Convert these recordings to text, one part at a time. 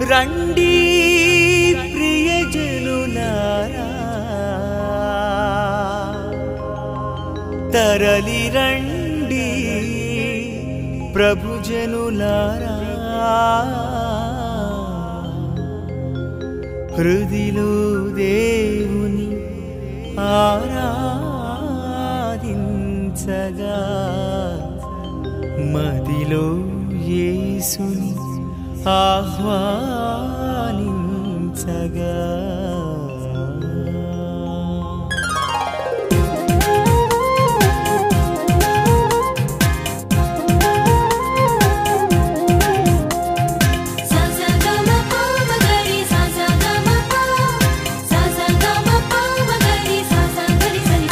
రండి ప్రియజనులారా తరలి రండి ప్రభుజనులారా హృదిలో దేవుని ఆరాధించగా మదిలో యేసుని ఆహ్వానించగా సా సా గ మ ప మ గ రి సా సా గ మ ప సా సా గ మ ప మ గ రి సా సా గ రి స రి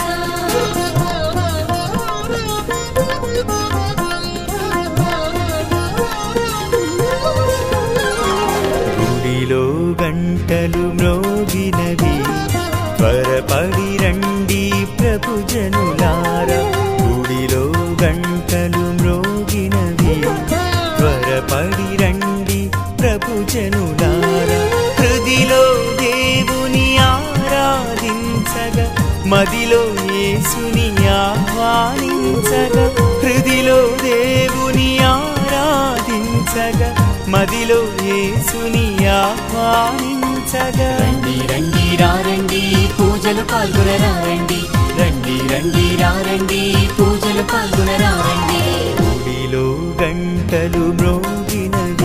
గుడిలో గంటలు మ్రోగినవి త్వరపడి రండి ప్రభు జనులారా గుడిలో గంటలు మ్రోగినవి త్వరపడి రండి ప్రభు జనులారా హృదిలో దేవుని ఆరాధించగా మదిలో యేసుని ఆహ్వానించగా హృదిలో దేవుని ఆరాధించగా మదిలో యేసుని ఆహ్వానించగా రండి రండి రారండి పూజలు పాల్గొనరారండి రండి రండి రారండి పూజలు పాల్గొనరారండి గుడిలో గంటలు మ్రోగినవి